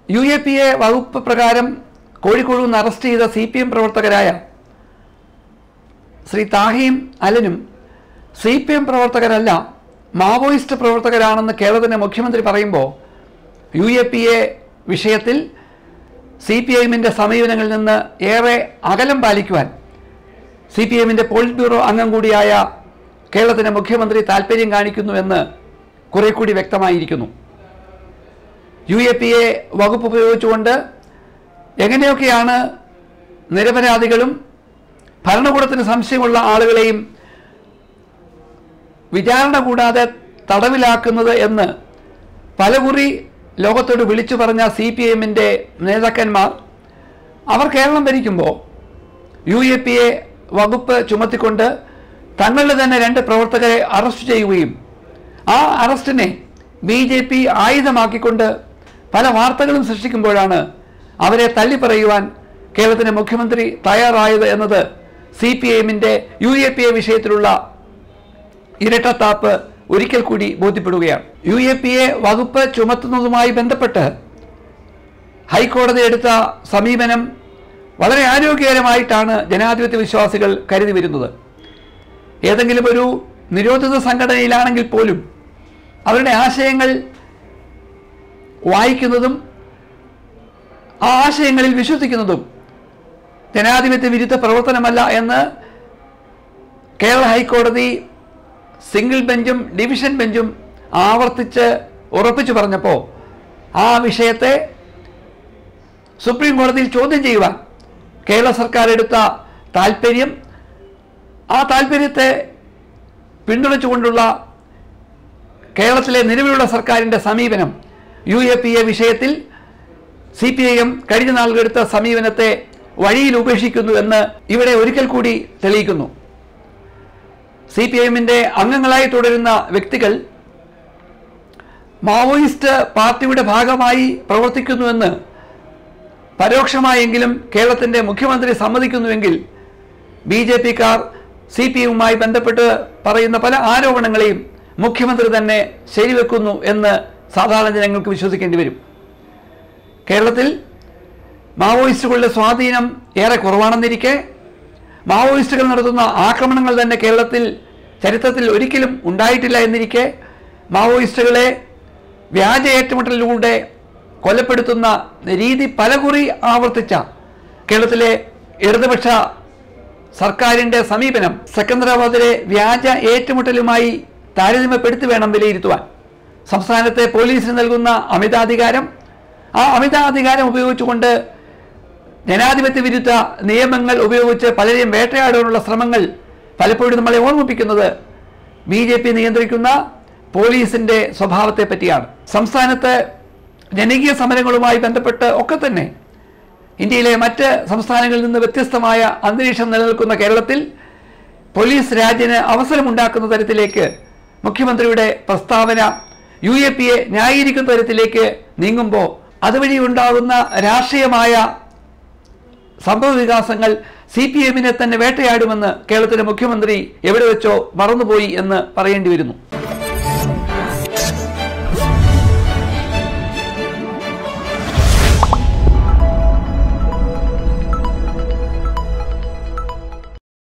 U A P A വകുപ്പ് പ്രകാരം കോഴിക്കോട് നിന്ന് അറസ്റ്റ് ചെയ്ത സി പി എം പ്രവർത്തകരായ ശ്രീ താഹിയും അലനും സി പി എം പ്രവർത്തകരല്ല മാവോയിസ്റ്റ് പ്രവർത്തകരാണെന്ന് കേരളത്തിൻ്റെ മുഖ്യമന്ത്രി പറയുമ്പോൾ യു എ പി എ വിഷയത്തിൽ സി പി ഐഎമ്മിൻ്റെ സമീപനങ്ങളിൽ നിന്ന് ഏറെ അകലം പാലിക്കുവാൻ സി പി എമ്മിൻ്റെ പോളിറ്റ് ബ്യൂറോ അംഗം കൂടിയായ കേരളത്തിൻ്റെ മുഖ്യമന്ത്രി താൽപ്പര്യം കാണിക്കുന്നുവെന്ന് കുറെ കൂടി വ്യക്തമായിരിക്കുന്നു യു എ പി എ വകുപ്പ് ഉപയോഗിച്ചുകൊണ്ട് എങ്ങനെയൊക്കെയാണ് നിരപരാധികളും ഭരണകൂടത്തിന് സംശയമുള്ള ആളുകളെയും വിചാരണ കൂടാതെ തടവിലാക്കുന്നത് എന്ന് പലകുറി ലോകത്തോട് വിളിച്ചു പറഞ്ഞ സി പി എമ്മിൻ്റെ നേതാക്കന്മാർ അവർ കേരളം ഭരിക്കുമ്പോൾ യു എ പി എ വകുപ്പ് ചുമത്തിക്കൊണ്ട് തങ്ങളുടെ തന്നെ രണ്ട് പ്രവർത്തകരെ അറസ്റ്റ് ചെയ്യുകയും ആ അറസ്റ്റിനെ ബി ജെ പി ആയുധമാക്കിക്കൊണ്ട് പല വാർത്തകളും സൃഷ്ടിക്കുമ്പോഴാണ് അവരെ തള്ളിപ്പറയുവാൻ കേരളത്തിൻ്റെ മുഖ്യമന്ത്രി തയ്യാറായത് എന്നത് സി പി എമ്മിൻ്റെ യു എ പി എ വിഷയത്തിലുള്ള ഇരട്ടത്താപ്പ് ഒരിക്കൽ കൂടി ബോധ്യപ്പെടുകയാണ് യു എ പി എ വകുപ്പ് ചുമത്തുന്നതുമായി ബന്ധപ്പെട്ട് ഹൈക്കോടതി എടുത്ത സമീപനം വളരെ ആരോഗ്യകരമായിട്ടാണ് ജനാധിപത്യ വിശ്വാസികൾ കരുതി വരുന്നത് ഏതെങ്കിലും ഒരു നിരോധിത സംഘടനയിലാണെങ്കിൽ പോലും അവരുടെ ആശയങ്ങൾ വായിക്കുന്നതും ആ ആശയങ്ങളിൽ വിശ്വസിക്കുന്നതും ജനാധിപത്യ വിരുദ്ധ പ്രവർത്തനമല്ല എന്ന് കേരള ഹൈക്കോടതി സിംഗിൾ ബെഞ്ചും ഡിവിഷൻ ബെഞ്ചും ആവർത്തിച്ച് ഉറപ്പിച്ചു പറഞ്ഞപ്പോൾ ആ വിഷയത്തെ സുപ്രീം കോടതിയിൽ ചോദ്യം ചെയ്യുവാൻ കേരള സർക്കാർ എടുത്ത താല്പര്യം ആ താല്പര്യത്തെ പിന്തുണച്ചുകൊണ്ടുള്ള കേരളത്തിലെ നിലവിലുള്ള സർക്കാരിൻ്റെ സമീപനം യു എ പി എ വിഷയത്തിൽ സി പി ഐ എം കഴിഞ്ഞ നാളുകളെടുത്ത സമീപനത്തെ വഴിയിൽ ഉപേക്ഷിക്കുന്നു എന്ന് ഇവിടെ ഒരിക്കൽ കൂടി തെളിയിക്കുന്നു സി പി എമ്മിൻ്റെ അംഗങ്ങളായി തുടരുന്ന വ്യക്തികൾ മാവോയിസ്റ്റ് പാർട്ടിയുടെ ഭാഗമായി പ്രവർത്തിക്കുന്നുവെന്ന് പരോക്ഷമായെങ്കിലും കേരളത്തിൻ്റെ മുഖ്യമന്ത്രി സമ്മതിക്കുന്നുവെങ്കിൽ ബി ജെ പിക്കാർ സി പി എമ്മുമായി ബന്ധപ്പെട്ട് പറയുന്ന പല ആരോപണങ്ങളെയും മുഖ്യമന്ത്രി തന്നെ ശരിവെക്കുന്നു എന്ന് സാധാരണ ജനങ്ങൾക്ക് വിശ്വസിക്കേണ്ടി വരും കേരളത്തിൽ മാവോയിസ്റ്റുകളുടെ സ്വാധീനം ഏറെ കുറവാണെന്നിരിക്കെ മാവോയിസ്റ്റുകൾ നടത്തുന്ന ആക്രമണങ്ങൾ തന്നെ കേരളത്തിൽ ചരിത്രത്തിൽ ഒരിക്കലും ഉണ്ടായിട്ടില്ല എന്നിരിക്കെ മാവോയിസ്റ്റുകളെ വ്യാജ ഏറ്റുമുട്ടലിലൂടെ കൊലപ്പെടുത്തുന്ന രീതി പലകുറി ആവർത്തിച്ച കേരളത്തിലെ ഇടതുപക്ഷ സർക്കാരിൻ്റെ സമീപനം സെക്കന്ദരാബാദിലെ വ്യാജ ഏറ്റുമുട്ടലുമായി താരതമ്യപ്പെടുത്തി വേണം വിലയിരുത്തുവാൻ സംസ്ഥാനത്തെ പോലീസിന് നൽകുന്ന അമിതാധികാരം ആ അമിതാധികാരം ഉപയോഗിച്ചുകൊണ്ട് ജനാധിപത്യ വിരുദ്ധ നിയമങ്ങൾ ഉപയോഗിച്ച് പലരെയും വേട്ടയാടാനുള്ള ശ്രമങ്ങൾ പലപ്പോഴും നമ്മളെ ഓർമ്മിപ്പിക്കുന്നത് ബി ജെ പി നിയന്ത്രിക്കുന്ന പോലീസിൻ്റെ സ്വഭാവത്തെ പറ്റിയാണ് സംസ്ഥാനത്ത് ജനകീയ സമരങ്ങളുമായി ബന്ധപ്പെട്ട് ഒക്കെ തന്നെ ഇന്ത്യയിലെ മറ്റ് സംസ്ഥാനങ്ങളിൽ നിന്ന് വ്യത്യസ്തമായ അന്തരീക്ഷം നിലനിൽക്കുന്ന കേരളത്തിൽ പോലീസ് രാജ്യന് അവസരമുണ്ടാക്കുന്ന തരത്തിലേക്ക് മുഖ്യമന്ത്രിയുടെ പ്രസ്താവന യു എ പിയെ ന്യായീകരിക്കുന്ന തരത്തിലേക്ക് നീങ്ങുമ്പോൾ അതുവഴി ഉണ്ടാകുന്ന രാഷ്ട്രീയമായ സംഭവ വികാസങ്ങൾ സി പി എമ്മിനെ തന്നെ വേട്ടയാടുമെന്ന് കേരളത്തിലെ മുഖ്യമന്ത്രി എവിടെ വെച്ചോ മറന്നുപോയി എന്ന് പറയേണ്ടി വരുന്നു